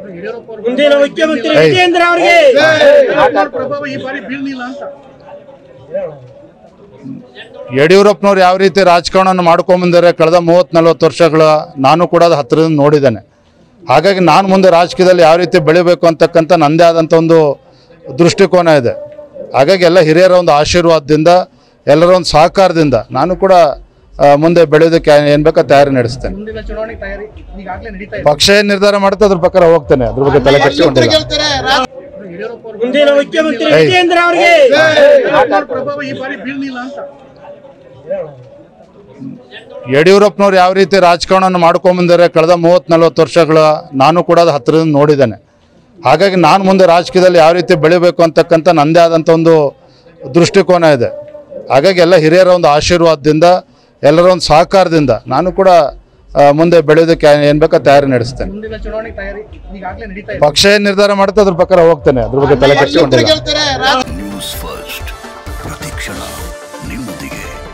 ಮುಂದಿನ ಮುಖ್ಯಮಂತ್ರಿ ಏಯ್. ವಿಜೇಂದ್ರ ಅವರಿಗೆ ಪ್ರಭಾವ ಈ ಬಾರಿ ಬೀಳ್ನಿಲ್ಲ ಅಂತ ಯಡಿಯೂರಪ್ಪನವ್ರು ಯಾವ ರೀತಿ ರಾಜಕಾರಣವನ್ನು ಮಾಡ್ಕೊಂಬಂದರೆ ಕಳೆದ ಮೂವತ್ತು ನಲ್ವತ್ತು ವರ್ಷಗಳ ನಾನು ಕೂಡ ಅದು ಹತ್ತಿರದಿಂದ ನೋಡಿದ್ದೇನೆ ಹಾಗಾಗಿ ನಾನು ಮುಂದೆ ರಾಜಕೀಯದಲ್ಲಿ ಯಾವ ರೀತಿ ಬೆಳಿಬೇಕು ಅಂತಕ್ಕಂಥ ನನ್ನದೇ ಆದಂಥ ಒಂದು ದೃಷ್ಟಿಕೋನ ಇದೆ ಹಾಗಾಗಿ ಎಲ್ಲ ಹಿರಿಯರ ಒಂದು ಆಶೀರ್ವಾದದಿಂದ ಎಲ್ಲರ ಒಂದು ಸಹಕಾರದಿಂದ ನಾನು ಕೂಡ ಆ, ಮುಂದೆ ಬೆಳೆಯೋದಕ್ಕೆ ಏನು ಬೇಕೋ ತಯಾರಿ ನಡೆಸ್ತೇನೆ ಮುಂದಿನ ಚುನಾವಣೆ ತಯಾರಿ ಈಗಾಗಲೇ ನಡೀತಾ ಇದೆ ಪಕ್ಷ ಏನು ನಿರ್ಧಾರ ಮಾಡುತ್ತೆ ಅದ್ರ ಪ್ರಕಾರ ಹೋಗ್ತೇನೆ ಅದ್ರ ಬಗ್ಗೆ ತಲೆ ಕೆಡಿಸ್ಕೊಂಡಿಲ್ಲ ಯಡಿಯೂರಪ್ಪ ಅವರು ಮುಂದಿನ ಮುಖ್ಯಮಂತ್ರಿ ಏಯ್. ವಿಜೇಂದ್ರ ಅವರಿಗೆ ಯಡಿಯೂರಪ್ಪನವ್ರ ಪ್ರಭಾವ ಈ ಬಾರಿ ಬೀಳ್ನಿಲ್ಲ ಅಂತ ಯಡಿಯೂರಪ್ಪನವ್ರು ಯಾವ ರೀತಿ ರಾಜಕಾರಣವನ್ನು ಮಾಡ್ಕೊಂಬಂದರೆ ಕಳೆದ ಮೂವತ್ತು ನಲ್ವತ್ತು ವರ್ಷಗಳ ನಾನು ಕೂಡ ಅದು ಹತ್ತಿರದಿಂದ ನೋಡಿದ್ದೇನೆ ಹಾಗಾಗಿ ನಾನು ಮುಂದೆ ರಾಜಕೀಯದಲ್ಲಿ ಯಾವ ರೀತಿ ಬೆಳಿಬೇಕು ಅಂತಕ್ಕಂಥ ನನ್ನದೇ ಆದಂಥ ಒಂದು ದೃಷ್ಟಿಕೋನ ಇದೆ ಹಾಗಾಗಿ ಎಲ್ಲ ಹಿರಿಯರ ಒಂದು ಆಶೀರ್ವಾದದಿಂದ ಎಲ್ಲರ ಒಂದು ಸಹಕಾರದಿಂದ ನಾನು ಕೂಡ ಆ, ಮುಂದೆ ಬೆಳೆಯೋದಕ್ಕೆ ಏನು ಬೇಕೋ ತಯಾರಿ ನಡೆಸ್ತೇನೆ ಮುಂದಿನ ಚುನಾವಣೆ ತಯಾರಿ ಈಗಾಗಲೇ ನಡೀತಾ ಇದೆ ಪಕ್ಷ ಏನು ನಿರ್ಧಾರ ಮಾಡುತ್ತೆ ಅದ್ರ ಪ್ರಕಾರ ಹೋಗ್ತೇನೆ ಅದ್ರ ಬಗ್ಗೆ ತಲೆ ಕೆಡಿಸ್ಕೊಂಡಿಲ್ಲ ನ್ಯೂಸ್ ಫಸ್ಟ್ ಪ್ರತಿಕ್ಷಣ ನಿಮ್ಮೊಂದಿಗೆ